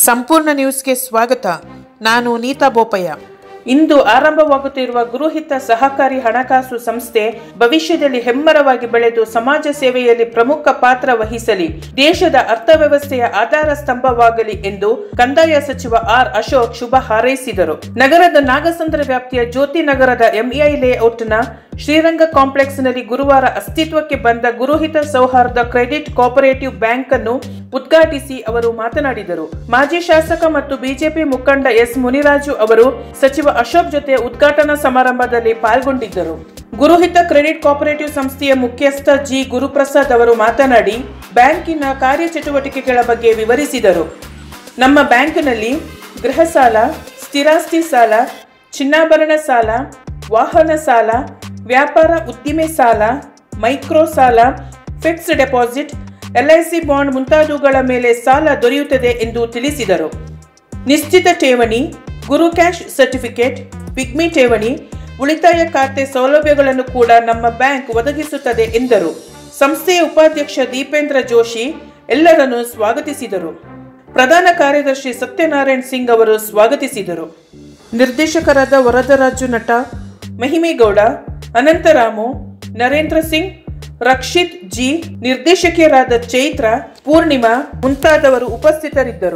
ಸಂಪೂರ್ಣ ನ್ಯೂಸ್ಗೆ ಸ್ವಾಗತ ನಾನು ನೀತಾ ಬೋಪಯ್ಯ ಇಂದು ಆರಂಭವಾಗುತ್ತಿರುವ ಗುರುಹಿತ ಸಹಕಾರಿ ಹಣಕಾಸು ಸಂಸ್ಥೆ ಭವಿಷ್ಯದಲ್ಲಿ ಹೆಮ್ಮರವಾಗಿ ಬೆಳೆದು ಸಮಾಜ ಸೇವೆಯಲ್ಲಿ ಪ್ರಮುಖ ಪಾತ್ರ ವಹಿಸಲಿ ದೇಶದ ಅರ್ಥವ್ಯವಸ್ಥೆಯ ಆಧಾರ ಸ್ತಂಭವಾಗಲಿ ಎಂದು ಕಂದಾಯ ಸಚಿವ ಆರ್ ಅಶೋಕ್ ಶುಭ ಹಾರೈಸಿದರು ನಗರದ ನಾಗಸಂದ್ರ ವ್ಯಾಪ್ತಿಯ ಜ್ಯೋತಿ ನಗರದ ಎಂಇಐ ಲೇಔಟ್ನ ಶ್ರೀರಂಗ ಕಾಂಪ್ಲೆಕ್ಸ್ನಲ್ಲಿ ಗುರುವಾರ ಅಸ್ತಿತ್ವಕ್ಕೆ ಬಂದ ಗುರುಹಿತ ಸೌಹಾರ್ದ ಕ್ರೆಡಿಟ್ ಕೋಪರೇಟಿವ್ ಬ್ಯಾಂಕ್ ಅನ್ನು ಉದ್ಘಾಟಿಸಿ ಅವರು ಮಾತನಾಡಿದರು ಮಾಜಿ ಶಾಸಕ ಮತ್ತು ಬಿಜೆಪಿ ಮುಖಂಡ ಎಸ್ ಮುನಿರಾಜು ಅವರು ಸಚಿವ ಅಶೋಕ್ ಜೊತೆ ಉದ್ಘಾಟನಾ ಸಮಾರಂಭದಲ್ಲಿ ಪಾಲ್ಗೊಂಡಿದ್ದರು ಗುರುಹಿತ ಕ್ರೆಡಿಟ್ ಕೋಪರೇಟಿವ್ ಸಂಸ್ಥೆಯ ಮುಖ್ಯಸ್ಥ ಜಿ ಗುರುಪ್ರಸಾದ್ ಅವರು ಮಾತನಾಡಿ ಬ್ಯಾಂಕಿನ ಕಾರ್ಯಚಟುವಟಿಕೆಗಳ ಬಗ್ಗೆ ವಿವರಿಸಿದರು ನಮ್ಮ ಬ್ಯಾಂಕಿನಲ್ಲಿ ಗೃಹ ಸಾಲ ಸ್ಥಿರಾಸ್ತಿ ಸಾಲ ಚಿನ್ನಾಭರಣ ಸಾಲ ವಾಹನ ಸಾಲ ವ್ಯಾಪಾರ ಉದ್ದಿಮೆ ಸಾಲ ಮೈಕ್ರೋ ಸಾಲ ಫಿಕ್ಸ್ಡ್ ಡೆಪಾಸಿಟ್ ಎಲ್ಐಸಿ ಬಾಂಡ್ ಮುಂತಾದವುಗಳ ಮೇಲೆ ಸಾಲ ದೊರೆಯುತ್ತದೆ ಎಂದು ತಿಳಿಸಿದರು ನಿಶ್ಚಿತ ಠೇವಣಿ ಗುರು ಕ್ಯಾಶ್ ಸರ್ಟಿಫಿಕೇಟ್ ಪಿಗ್ಮಿ ಠೇವಣಿ ಉಳಿತಾಯ ಖಾತೆ ಸೌಲಭ್ಯಗಳನ್ನು ಕೂಡ ನಮ್ಮ ಬ್ಯಾಂಕ್ ಒದಗಿಸುತ್ತದೆ ಎಂದರು ಸಂಸ್ಥೆಯ ಉಪಾಧ್ಯಕ್ಷ ದೀಪೇಂದ್ರ ಜೋಶಿ ಎಲ್ಲರನ್ನು ಸ್ವಾಗತಿಸಿದರು ಪ್ರಧಾನ ಕಾರ್ಯದರ್ಶಿ ಸತ್ಯನಾರಾಯಣ್ ಸಿಂಗ್ ಅವರು ಸ್ವಾಗತಿಸಿದರು ನಿರ್ದೇಶಕರಾದ ವರದರಾಜು ನಟ ಮಹಿಮೇಗೌಡ ಅನಂತರಾಮು ನರೇಂದ್ರ ಸಿಂಗ್ ರಕ್ಷಿತ್ ಜಿ ನಿರ್ದೇಶಕಿಯರಾದ ಚೈತ್ರ ಪೂರ್ಣಿಮಾ ಮುಂತಾದವರು ಉಪಸ್ಥಿತರಿದ್ದರು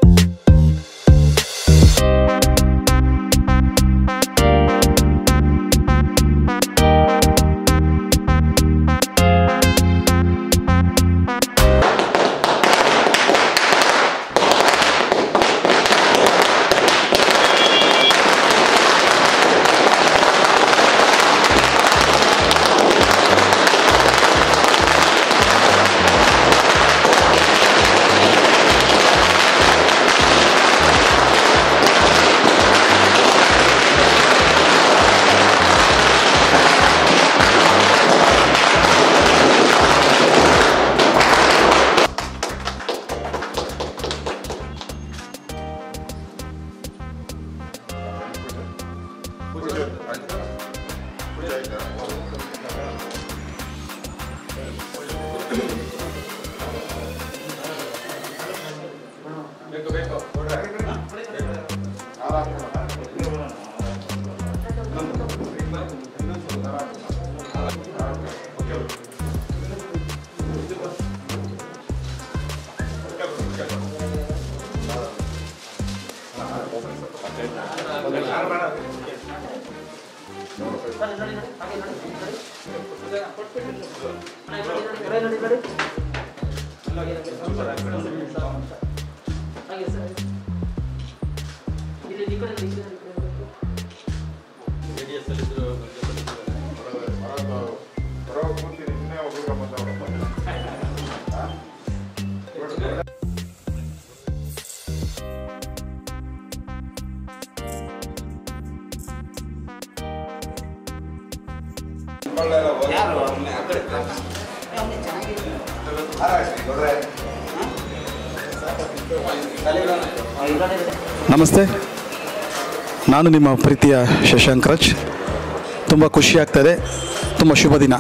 ನಮಸ್ತೆ ನಾನು ನಿಮ್ಮ ಪ್ರೀತಿಯ ಶಶಾಂಕ್ ರಾಜ್ ತುಂಬ ಖುಷಿಯಾಗ್ತದೆ ತುಂಬ ಶುಭ ದಿನ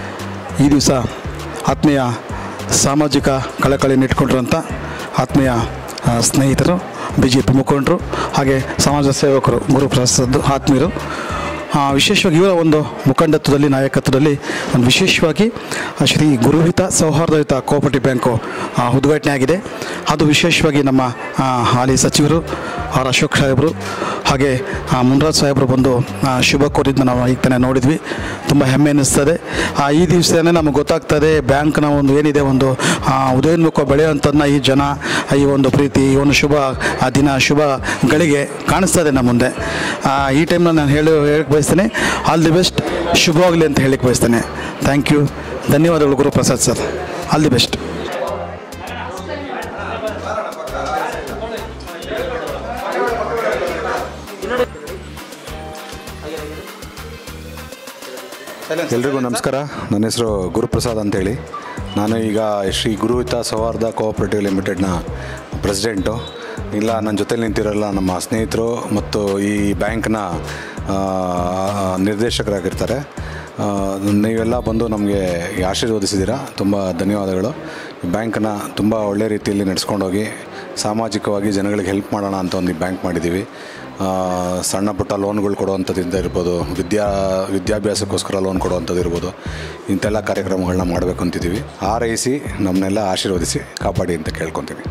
ಈ ದಿವಸ ಆತ್ಮೀಯ ಸಾಮಾಜಿಕ ಕಳಕಳಿಯನ್ನು ಇಟ್ಕೊಂಡಿರುವಂಥ ಆತ್ಮೀಯ ಆ, ಸ್ನೇಹಿತರು ಬಿ ಜೆ ಪಿ ಮುಖಂಡರು ಹಾಗೆ ಸಮಾಜ ಸೇವಕರು ಗುರುಪ್ರಸಾದ್ ಆತ್ಮೀಯರು ಆ, ವಿಶೇಷವಾಗಿ ಇವರ ಒಂದು ಮುಖಂಡತ್ವದಲ್ಲಿ ನಾಯಕತ್ವದಲ್ಲಿ ಒಂದು ವಿಶೇಷವಾಗಿ ಆ, ಶ್ರೀ ಗುರುಹಿತ ಸೌಹಾರ್ದಯುತ ಕೋಆಪರೇಟಿವ್ ಬ್ಯಾಂಕು ಆ, ಉದ್ಘಾಟನೆ ಆಗಿದೆ ಅದು ವಿಶೇಷವಾಗಿ ನಮ್ಮ ಆ, ಹಾಲಿ ಸಚಿವರು ಆರ್ ಅಶೋಕ್ ಸಾಹೇಬರು ಹಾಗೆ ಆ, ಮುನ್ರಾಜ್ ಸಾಹೇಬರು ಬಂದು ಆ, ಶುಭ ಕೋರಿದ್ದು ನಾವು ಈಗ ತಾನೇ ನೋಡಿದ್ವಿ ತುಂಬ ಹೆಮ್ಮೆ ಅನ್ನಿಸ್ತದೆ ಆ, ಈ ದಿವಸನೇ ನಮಗೆ ಗೊತ್ತಾಗ್ತದೆ ಬ್ಯಾಂಕ್ನ ಒಂದು ಏನಿದೆ ಒಂದು ಆ, ಉದಯೋನ್ಮುಖ ಬೆಳೆಯುವಂಥದ್ದನ್ನ ಈ ಜನ ಈ ಒಂದು ಪ್ರೀತಿ ಈ ಒಂದು ಶುಭ ಆ ದಿನ ಶುಭ ಗಳಿಗೆ ಕಾಣಿಸ್ತದೆ ನಮ್ಮ ಮುಂದೆ ಆ, ಈ ಟೈಮ್ನ ನಾನು ಹೇಳಿ ಹೇಳಕ್ಕೆ ಬಯಸ್ತೇನೆ ಆಲ್ ದಿ ಬೆಸ್ಟ್ ಶುಭವಾಗಲಿ ಅಂತ ಹೇಳಕ್ಕೆ ಬಯಸ್ತೇನೆ ಥ್ಯಾಂಕ್ ಯು ಧನ್ಯವಾದಗಳು Guruprasad sir all the best ಎಲ್ರಿಗೂ ನಮಸ್ಕಾರ ನನ್ನ ಹೆಸರು ಗುರುಪ್ರಸಾದ್ ಅಂತೇಳಿ ನಾನು ಈಗ ಶ್ರೀ ಗುರುಹಿತ ಸೌಹಾರ್ದ ಕೋಆಪರೇಟಿವ್ ಲಿಮಿಟೆಡ್ನ ಪ್ರೆಸಿಡೆಂಟು ಇಲ್ಲ ನನ್ನ ಜೊತೆಲಿ ನಿಂತಿರೋಲ್ಲ ನಮ್ಮ ಸ್ನೇಹಿತರು ಮತ್ತು ಈ ಬ್ಯಾಂಕ್ನ ಆ, ನಿರ್ದೇಶಕರಾಗಿರ್ತಾರೆ ಆ, ನೀವೆಲ್ಲ ಬಂದು ನಮಗೆ ಆಶೀರ್ವದಿಸಿದ್ದೀರಾ ತುಂಬ ಧನ್ಯವಾದಗಳು ಬ್ಯಾಂಕನ್ನ ತುಂಬ ಒಳ್ಳೆ ರೀತಿಯಲ್ಲಿ ನಡೆಸ್ಕೊಂಡೋಗಿ ಸಾಮಾಜಿಕವಾಗಿ ಜನಗಳಿಗೆ ಹೆಲ್ಪ್ ಮಾಡೋಣ ಅಂತ ಒಂದು ಬ್ಯಾಂಕ್ ಮಾಡಿದ್ದೀವಿ ಆ, ಸಣ್ಣ ಪುಟ್ಟ ಲೋನ್ಗಳು ಕೊಡುವಂಥದ್ದಿಂದ ಇರ್ಬೋದು ವಿದ್ಯಾ ವಿದ್ಯಾಭ್ಯಾಸಕ್ಕೋಸ್ಕರ ಲೋನ್ ಕೊಡುವಂಥದ್ದು ಇರ್ಬೋದು ಇಂಥೆಲ್ಲ ಕಾರ್ಯಕ್ರಮಗಳನ್ನ ಮಾಡಬೇಕು ಅಂತಿದ್ದೀವಿ ಆರೈಸಿ ನಮ್ಮನ್ನೆಲ್ಲ ಆಶೀರ್ವದಿಸಿ ಕಾಪಾಡಿ ಅಂತ ಕೇಳ್ಕೊತೀವಿ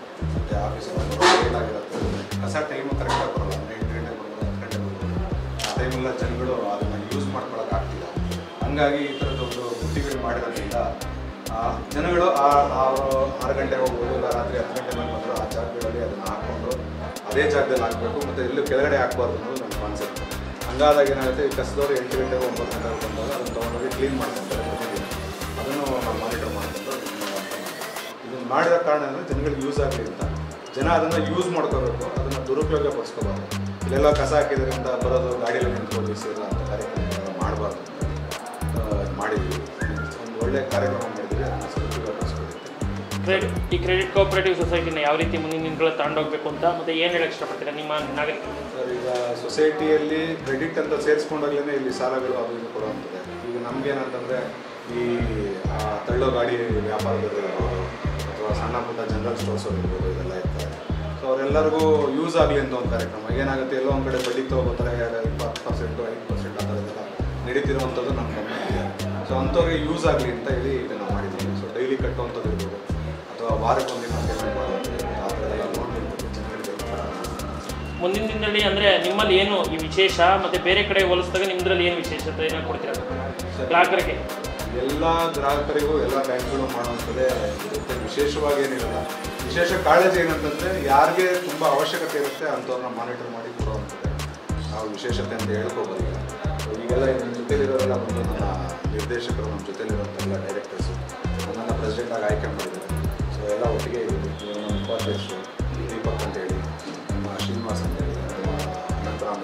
ಕಸ ಟೈಮು ಕರೆಕ್ಟಾಗಿ ಬರೋಲ್ಲ ಅಂದರೆ ಎಂಟು ಗಂಟೆಗೆ ಬರ್ಬೋದು ಹತ್ತು ಗಂಟೆಗೆ ಬರ್ಬೋದು ಆ ಟೈಮೆಲ್ಲ ಜನಗಳು ಅದನ್ನು ಯೂಸ್ ಮಾಡ್ಕೊಳಕ್ಕೆ ಆಗ್ತಿಲ್ಲ ಹಂಗಾಗಿ ಈ ಥರದ ಒಂದು ಬುಟ್ಟಿಗಳು ಮಾಡಿರೋದ್ರಿಂದ ಆ ಜನಗಳು ಆ ಆರು ಆರು ಗಂಟೆಗೆ ಹೋಗ್ಬೋದು ಇಲ್ಲ ರಾತ್ರಿ ಹತ್ತು ಗಂಟೆ ಮೇಲೆ ಬಂದರು ಆ ಜಾಗಗಳಲ್ಲಿ ಅದನ್ನು ಹಾಕ್ಕೊಂಡು ಅದೇ ಜಾಗದಲ್ಲಿ ಹಾಕಬೇಕು ಮತ್ತು ಎಲ್ಲೂ ಕೆಳಗಡೆ ಹಾಕ್ಬಾರ್ದು ಅನ್ನೋದು ನನ್ನ ಕಾನ್ಸೆಪ್ಟ್ ಹಂಗಾದಾಗ ಏನಾಗುತ್ತೆ ಈ ಕಸದವ್ರು ಎಂಟು ಗಂಟೆಗೆ ಒಂಬತ್ತು ಗಂಟೆಗೆ ಬಂದಾಗ ಅದನ್ನು ತೊಗೊಂಡೋಗಿ ಕ್ಲೀನ್ ಮಾಡ್ಕೊತಾರೆ ಪ್ರತಿದಿನ ಅದನ್ನು ನಾವು ಮಾನಿಟರ್ ಮಾಡ್ಕೊಂಡು ಇದನ್ನು ಮಾಡಿದ ಕಾರಣ ಅಂದರೆ ಜನಗಳಿಗೆ ಯೂಸ್ ಆಗಲಿ ಅಂತ ಜನ ಅದನ್ನು ಯೂಸ್ ಮಾಡ್ಕೋಬೇಕು ಅದನ್ನು ದುರುಪಯೋಗ ಪಡಿಸ್ಕೋಬಾರ್ದು ಇಲ್ಲೆಲ್ಲ ಕಸ ಹಾಕಿದ್ರಿಂದ ಬರೋದು ಗಾಡಿಯಲ್ಲಿ ನಿಂತ್ಕೊಂಡು ಬಿಸಿಲ್ಲ ಅಂತ ಕಾರ್ಯಕ್ರಮ ಮಾಡಬಾರ್ದು ಮಾಡಿದ್ವಿ ಒಂದು ಒಳ್ಳೆಯ ಕಾರ್ಯಕ್ರಮ ಮಾಡಿದ್ವಿ ಅದನ್ನು ಸದುಪಯೋಗ ಪಡಿಸ್ಕೊಳ್ತೀವಿ ಕ್ರೆಡಿಟ್ ಈ ಕ್ರೆಡಿಟ್ ಕೋಆಪರೇಟಿವ್ ಸೊಸೈಟಿನ ಯಾವ ರೀತಿ ಮುಂದಿನ ದಿನಗಳ ತಗೊಂಡೋಗ್ಬೇಕು ಅಂತ ಮತ್ತೆ ಏನು ಹೇಳಕ್ಕೆ ಇಷ್ಟಪಡ್ತೀರಾ ನಿಮ್ಮ ನಾಗರಿಕರು ಸರ್ ಈಗ ಸೊಸೈಟಿಯಲ್ಲಿ ಕ್ರೆಡಿಟ್ ಅಂತ ಸೇರಿಸ್ಕೊಂಡಾಗ್ಲೇ ಇಲ್ಲಿ ಸಾಲಗಳು ಅದು ಇದು ಕೊಡುವಂಥದ್ದು ಈಗ ನಮಗೇನಂತಂದರೆ ಈ ಆ, ತಳ್ಳೋ ಗಾಡಿ ವ್ಯಾಪಾರದವರು ಇರ್ಬೋದು ಅಥವಾ ಸಣ್ಣ ಪುಟ್ಟ ಜನರಲ್ ಸ್ಟೋರ್ಸ್ ಅವ್ರು ಇರ್ಬೋದು ಇದೆಲ್ಲ ಇರ್ತಾರೆ ಸೊ ಅವರೆಲ್ಲರಿಗೂ ಯೂಸ್ ಆಗಲಿ ಅಂತ ಒಂದು ಕಾರ್ಯಕ್ರಮ ಏನಾಗುತ್ತೆ ಎಲ್ಲೋ ಒಂದು ಕಡೆ ಬಡ್ಡಿ ತೊಗೋತಾರೆ ಇಪ್ಪತ್ತು ಪರ್ಸೆಂಟು ಐದು ಪರ್ಸೆಂಟ್ ಆ ಥರದ್ದೆಲ್ಲ ನಡೀತಿರುವಂಥದ್ದು ನಮ್ಮ ಗಮನ ಇದೆ ಸೊ ಅಂಥವ್ರಿಗೆ ಯೂಸ್ ಆಗಲಿ ಅಂತ ಹೇಳಿ ಇದನ್ನು ಮಾಡಿದ್ದೀವಿ ಸೊ ಡೈಲಿ ಕಟ್ಟುವಂಥದ್ದು ಇರ್ಬೋದು ಅಥವಾ ವಾರಕ್ಕೊಂದಿನ ಪೇಮೆಂಟ್ ಮಾಡೋದು ಆ ಥರ ಎಲ್ಲ ನೋಡ್ಬೇಕು ಜನಗಳಿಗೆ ಮುಂದಿನ ದಿನದಲ್ಲಿ ಅಂದರೆ ನಿಮ್ಮಲ್ಲಿ ಏನು ಈ ವಿಶೇಷ ಮತ್ತು ಬೇರೆ ಕಡೆ ಹೋಲಿಸಿದಾಗ ನಿಮ್ಮದ್ರಲ್ಲಿ ಏನು ವಿಶೇಷತೆ ಏನೋ ಕೊಡ್ತೀರಾ ಗ್ರಾಹಕರಿಗೆ ಎಲ್ಲ ಗ್ರಾಹಕರಿಗೂ ಎಲ್ಲ ಬ್ಯಾಂಕ್ಗಳು ಮಾಡುವಂಥದ್ದೇ ಇರುತ್ತೆ ವಿಶೇಷವಾಗಿ ಏನಿರಲ್ಲ ವಿಶೇಷ ಕಾಳಜಿ ಏನಂತಂದರೆ ಯಾರಿಗೆ ತುಂಬ ಅವಶ್ಯಕತೆ ಇರುತ್ತೆ ಅಂಥವ್ರನ್ನ ಮಾನಿಟರ್ ಮಾಡಿ ಕೊಡುವಂಥದ್ದೇ ನಾವು ವಿಶೇಷತೆ ಅಂತ ಹೇಳ್ಕೋಬೋದು ಈಗ So ಈಗೆಲ್ಲ ನಮ್ಮ ಜೊತೆಲಿರೋರೆಲ್ಲ ಬಂದು ನನ್ನ ನಿರ್ದೇಶಕರು ನಮ್ಮ ಜೊತೆಲಿರೋಂಥೆಲ್ಲ ಡೈರೆಕ್ಟರ್ಸು ನನ್ನನ್ನು ಪ್ರೆಸಿಡೆಂಟಾಗಿ ಆಯ್ಕೆ ಮಾಡಿದ್ದಾರೆ ಸೊ ಎಲ್ಲ ಒಟ್ಟಿಗೆ ಇದ್ದೀವಿ ಇವಾಗ ನಮ್ಮ ಉಪಾಧ್ಯಕ್ಷರು ದೀಪಕ್ ಅಂತೇಳಿ ನಮ್ಮ ಶ್ರೀನಿವಾಸ್ ಅಂತೇಳಿ ನಮ್ಮ ಅನಂತರಾಮ್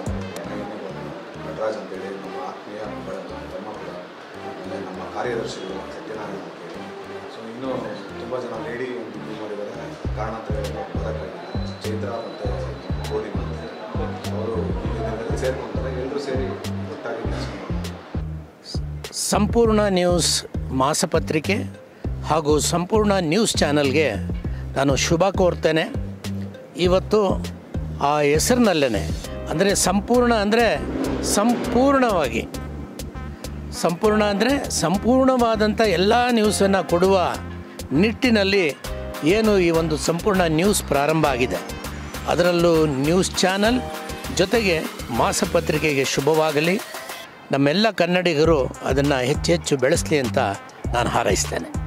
ನಟರಾಜ್ ಅಂತೇಳಿ ನಮ್ಮ ಆತ್ಮೀಯ ಬೆಳೆದ ತಮ್ಮ ಕೂಡ ಆಮೇಲೆ ನಮ್ಮ ಕಾರ್ಯದರ್ಶಿಗಳು ಸತ್ಯನಾರಾಯಣ ಅಂತೇಳಿ ಸೊ ಇನ್ನೂ ತುಂಬ ಜನ ಲೇಡಿ ಒಂದು ಇದು ಮಾಡಿದ್ದಾರೆ ಕಾರಣಾಂತರಗಳಿಂದ ಬರೋಕ್ಕಾಗಿಲ್ಲ ಚೈತ್ರ ಮತ್ತು ಗೋಡಿನ ಅವರು ಇದರಲ್ಲಿ ಸೇರ್ಕೊತಾರೆ ಎಲ್ಲರೂ ಸೇರಿ ಒಟ್ಟಾಗಿ ಕೆಲಸ ಮಾಡೋಣ ಸಂಪೂರ್ಣ ನ್ಯೂಸ್ ಮಾಸಪತ್ರಿಕೆ ಹಾಗೂ ಸಂಪೂರ್ಣ ನ್ಯೂಸ್ ಚಾನಲ್ಗೆ ನಾನು ಶುಭ ಕೋರ್ತೇನೆ ಇವತ್ತು ಆ ಹೆಸರಿನಲ್ಲೇ ಅಂದರೆ ಸಂಪೂರ್ಣ ಅಂದರೆ ಸಂಪೂರ್ಣವಾಗಿ ಸಂಪೂರ್ಣ ಅಂದರೆ ಸಂಪೂರ್ಣವಾದಂಥ ಎಲ್ಲ ನ್ಯೂಸನ್ನು ಕೊಡುವ ನಿಟ್ಟಿನಲ್ಲಿ ಏನು ಈ ಒಂದು ಸಂಪೂರ್ಣ ನ್ಯೂಸ್ ಪ್ರಾರಂಭ ಆಗಿದೆ ಅದರಲ್ಲೂ ನ್ಯೂಸ್ ಚಾನಲ್ ಜೊತೆಗೆ ಮಾಸಪತ್ರಿಕೆಗೆ ಶುಭವಾಗಲಿ ನಮ್ಮೆಲ್ಲ ಕನ್ನಡಿಗರು ಅದನ್ನು ಹೆಚ್ಚೆಚ್ಚು ಬೆಳೆಸಲಿ ಅಂತ ನಾನು ಹಾರೈಸ್ತೇನೆ